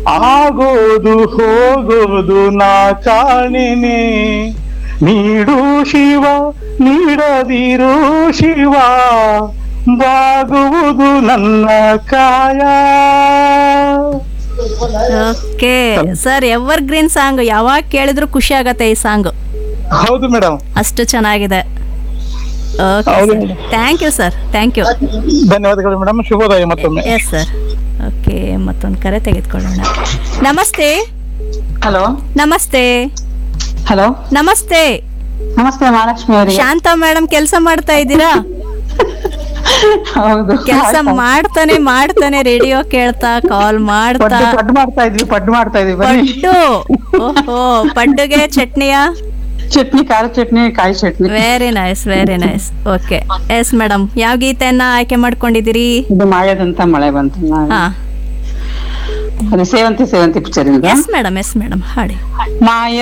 ಆಗೋದು ಹೋಗೋದು ನಾ ಕಾಣೆನೆ ನೀಡು ಶಿವ ನೀಡದಿರು ಶಿವ ಬಾಗುವುದು ನನ್ನ ಕಾಯ okay sir evergreen song ಯಾವಾಗ ಕೇಳಿದ್ರು ಖುಷಿ ಆಗತ್ತೆ ಈ ಸಾಂಗ್ ಹೌದು ಮೇಡಮ್ ಅಷ್ಟು ಚೆನ್ನಾಗಿದೆ ಓಕೆ ಹೌದು sir madam. Thank you sir thank you ಧನ್ಯವಾದಗಳು ಮೇಡಮ್ ಶುಭೋದಯ ಮತ್ತೊಮ್ಮೆ ಎಸ್ ಸರ್ ಓಕೆ ಮತ್ತೊಂದು ಕರೆ ತೆಗೆದುಕೊಳ್ಳೋಣ ನಮಸ್ತೆ ಹಲೋ ನಮಸ್ತೆ ಹಲೋ ನಮಸ್ತೆ ನಮಸ್ತೆ ಮಹಾಲಕ್ಷ್ಮಿ ಅವರಿಗೆ ಶಾಂತ ಮೇಡಮ್ ಕೆಲಸ ಮಾಡ್ತಾ ಇದ್ದೀರಾ ಹೌದು ಕೆಲಸ ಮಾಡ್ತಾನೆ ಮಾಡ್ತಾನೆ ರೇಡಿಯೋ ಕೇಳ್ತಾ ಕಾಲ್ ಮಾಡ್ತಾ ಪಡ್ಡು ಪಡ್ಡು ಮಾಡ್ತಾ ಇದ್ವಿ ಪಡ್ಡು ಮಾಡ್ತಾ ಇದ್ವಿ ಬನ್ನಿ ಪಡ್ಡು ಓಹೋ ಪಡ್ಡುಗೆ ಚಟ್ನಿಯ ಚಟ್ನಿ ಖಾರ ಚಟ್ನಿ ಕಾಯಿ chutney very nice very nice okay yes madam ಯಾವ ಗೀತೆಯನ್ನ ಆಯ್ಕೆ ಮಾಡ್ಕೊಂಡಿದ್ದೀರಿ ಇದು ಮಾಯದಂತ ಮಳೆ ಬಂತು ಹಾ ಅದು ಸೇವಂತಿ ಸೇವಂತಿ ಪಿಕ್ಚರ್ ಇಂದ ಎಸ್ ಮೇಡಮ್ ಎಸ್ ಮೇಡಮ್ ಹಾಡಿ ಮಾಯ